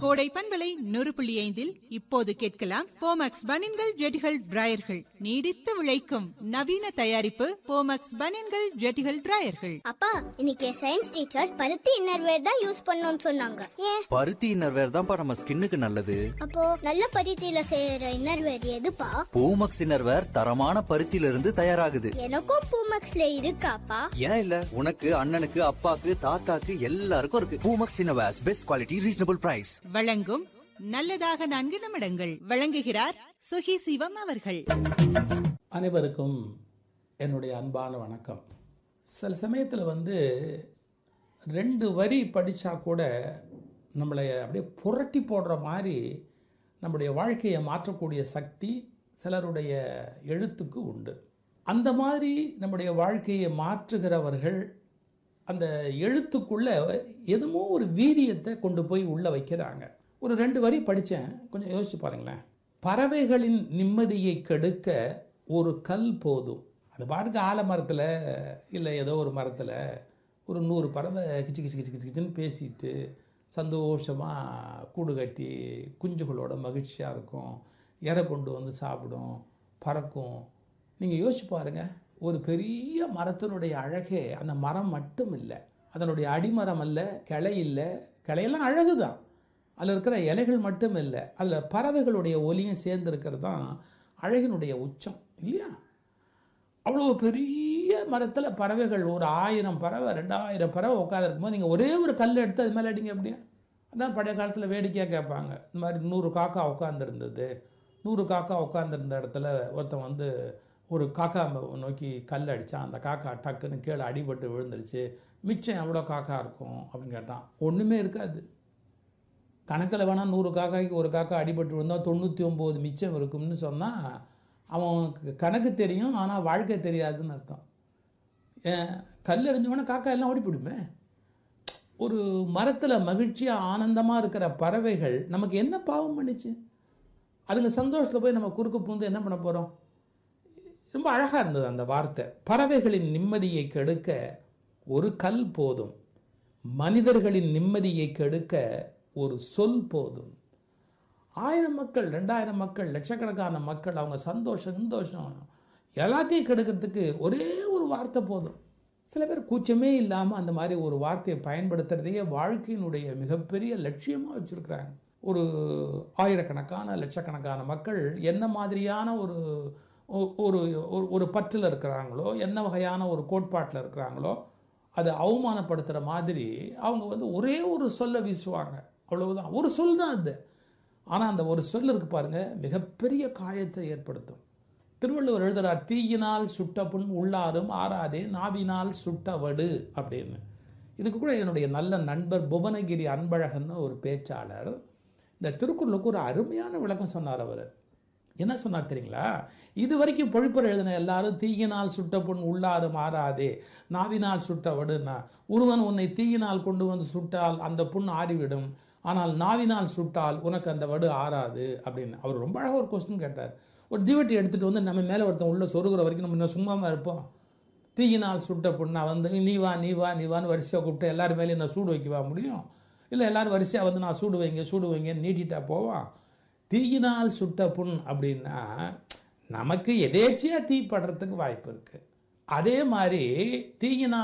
கோடை பண்பலை நூறு புள்ளி ஐந்தில் இப்போது கேட்கலாம் போமக்ஸ் பனின்கள் ஜெட்டிகள் டிராயர்கள் நீடித்து விளைக்கும் நவீன தயாரிப்பு போமக்ஸ் பனின்கள் ஜெட்டிகள் டிராயர்கள் அப்பா இன்னைக்கு சயின்ஸ் டீச்சர் பருத்தி இன்னர்வேர் தான் யூஸ் பண்ணணும்னு சொன்னாங்க ஏன் பருத்தி இன்னர்வேர் தான்ப்பா நம்ம ஸ்கின்னுக்கு நல்லது அப்போ நல்ல பருத்தியில செய்யற இன்னர்வேர் எதுப்பா பூமக்ஸ் இன்னர்வேர் தரமான பருத்தியில இருந்து தயாராகுது எனக்கும் பூமக்ஸ்ல இருக்காப்பா ஏன் இல்ல உனக்கு அண்ணனுக்கு அப்பாக்கு தாத்தாக்கு எல்லாருக்கும் இருக்கு Poomex innerwears best quality reasonable price வழங்கும் நல்லதாக நான்கு நிமிடங்கள் வழங்குகிறார் சுகி சிவம் அவர்கள் அனைவருக்கும் என்னுடைய அன்பான வணக்கம் சில சமயத்தில் வந்து ரெண்டு வரி படித்தா கூட நம்மளை அப்படியே புரட்டி போடுற மாதிரி நம்முடைய வாழ்க்கையை மாற்றக்கூடிய சக்தி சிலருடைய எழுத்துக்கு உண்டு அந்த மாதிரி நம்முடைய வாழ்க்கையை மாற்றுகிறவர்கள் அந்த எழுத்துக்குள்ள எதுமோ ஒரு வீரியத்தை கொண்டு போய் உள்ளே வைக்கிறாங்க ஒரு ரெண்டு வரி படித்தேன் கொஞ்சம் யோசிச்சு பாருங்களேன் பறவைகளின் நிம்மதியை கெடுக்க ஒரு கல் போதும் அது பாட்டுக்கு ஆலமரத்தில் இல்லை ஏதோ ஒரு மரத்தில் ஒரு நூறு பறவை கிச்சு கிச்சு கிச்சு கிச்சு கிச்சுன்னு பேசிட்டு சந்தோஷமாக கூடு கட்டி குஞ்சுகளோட மகிழ்ச்சியாக இருக்கும் இறை கொண்டு வந்து சாப்பிடும் பறக்கும் நீங்கள் யோசிச்சு பாருங்கள் ஒரு பெரிய மரத்தினுடைய அழகே அந்த மரம் மட்டும் இல்லை அதனுடைய அடிமரம் அல்ல கிளை இல்லை கிளையெல்லாம் அழகு தான் அதில் இருக்கிற இலைகள் மட்டும் இல்லை அதில் பறவைகளுடைய ஒலியும் சேர்ந்து இருக்கிறது தான் அழகினுடைய உச்சம் இல்லையா அவ்வளோ பெரிய மரத்தில் பறவைகள் ஒரு ஆயிரம் பறவை ரெண்டாயிரம் பறவை உட்காந்துருக்கும் போது நீங்கள் ஒரே ஒரு கல் எடுத்து அது மேலே அடிங்க அப்படியே அதான் பழைய காலத்தில் வேடிக்கையாக கேட்பாங்க இந்த மாதிரி நூறு காக்கா உட்காந்துருந்தது நூறு காக்கா உட்காந்துருந்த இடத்துல ஒருத்தன் வந்து ஒரு காக்கா நோக்கி கல் அடித்தான் அந்த காக்கா டக்குன்னு கீழே அடிபட்டு விழுந்துருச்சு மிச்சம் எவ்வளோ காக்கா இருக்கும் அப்படின்னு கேட்டான் ஒன்றுமே இருக்காது கணக்கில் வேணால் நூறு காக்காய்க்கு ஒரு காக்கா அடிபட்டு விழுந்தால் தொண்ணூற்றி ஒம்பது மிச்சம் இருக்கும்னு சொன்னால் அவனுக்கு கணக்கு தெரியும் ஆனால் வாழ்க்கை தெரியாதுன்னு அர்த்தம் ஏன் கல் எறிஞ்சவொடனே காக்கா எல்லாம் ஓடி போயிடுமே ஒரு மரத்தில் மகிழ்ச்சியாக ஆனந்தமாக இருக்கிற பறவைகள் நமக்கு என்ன பாவம் பண்ணிச்சு அதுங்க சந்தோஷத்தில் போய் நம்ம குறுக்கு பூந்து என்ன பண்ண போகிறோம் ரொம்ப அழகாக இருந்தது அந்த வார்த்தை பறவைகளின் நிம்மதியை கெடுக்க ஒரு கல் போதும் மனிதர்களின் நிம்மதியை கெடுக்க ஒரு சொல் போதும் ஆயிரம் மக்கள் ரெண்டாயிரம் மக்கள் லட்சக்கணக்கான மக்கள் அவங்க சந்தோஷம் சந்தோஷம் எல்லாத்தையும் கெடுக்கிறதுக்கு ஒரே ஒரு வார்த்தை போதும் சில பேர் கூச்சமே இல்லாமல் அந்த மாதிரி ஒரு வார்த்தையை பயன்படுத்துறதையே வாழ்க்கையினுடைய மிகப்பெரிய லட்சியமாக வச்சுருக்கிறாங்க ஒரு ஆயிரக்கணக்கான லட்சக்கணக்கான மக்கள் என்ன மாதிரியான ஒரு ஒரு ஒரு பற்றில் இருக்கிறாங்களோ என்ன வகையான ஒரு கோட்பாட்டில் இருக்கிறாங்களோ அதை அவமானப்படுத்துகிற மாதிரி அவங்க வந்து ஒரே ஒரு சொல்லை வீசுவாங்க அவ்வளவுதான் ஒரு சொல் தான் அது ஆனால் அந்த ஒரு சொல் இருக்கு பாருங்க மிகப்பெரிய காயத்தை ஏற்படுத்தும் திருவள்ளுவர் எழுதுகிறார் தீயினால் சுட்ட புண் உள்ளாரும் ஆறாதே நாவினால் சுட்டவடு அப்படின்னு இதுக்கு கூட என்னுடைய நல்ல நண்பர் புவனகிரி அன்பழகன்னு ஒரு பேச்சாளர் இந்த திருக்குறளுக்கு ஒரு அருமையான விளக்கம் சொன்னார் அவர் என்ன சொன்னார் தெரியுங்களா இது வரைக்கும் பொழிப்புரை எழுதின எல்லாரும் தீயினால் சுட்ட புண் உள்ளாறு மாறாதே நாவினால் சுட்ட வடுன்னா ஒருவன் உன்னை தீயினால் கொண்டு வந்து சுட்டால் அந்த புண் ஆறிவிடும் ஆனால் நாவினால் சுட்டால் உனக்கு அந்த வடு ஆறாது அப்படின்னு அவர் ரொம்ப அழகாக ஒரு கொஸ்டின் கேட்டார் ஒரு தீவட்டி எடுத்துகிட்டு வந்து நம்ம மேலே ஒருத்தன் உள்ள சொருகிற வரைக்கும் நம்ம இன்னும் சும்மாமல் இருப்போம் தீயினால் சுட்ட புண்ணா வந்து நீ வா நீ வா நீ வான்னு வரிசையாக கூப்பிட்டு எல்லாரும் மேலேயும் நான் சூடு வைக்கவா முடியும் இல்லை எல்லாரும் வரிசையாக வந்து நான் சூடு வைங்க சூடு வைங்கன்னு நீட்டிட்டா போவான் தீயினால் சுட்ட புண் அப்படின்னா நமக்கு எதேச்சியாக தீ படுறதுக்கு வாய்ப்பு இருக்குது அதே மாதிரி தீயினால்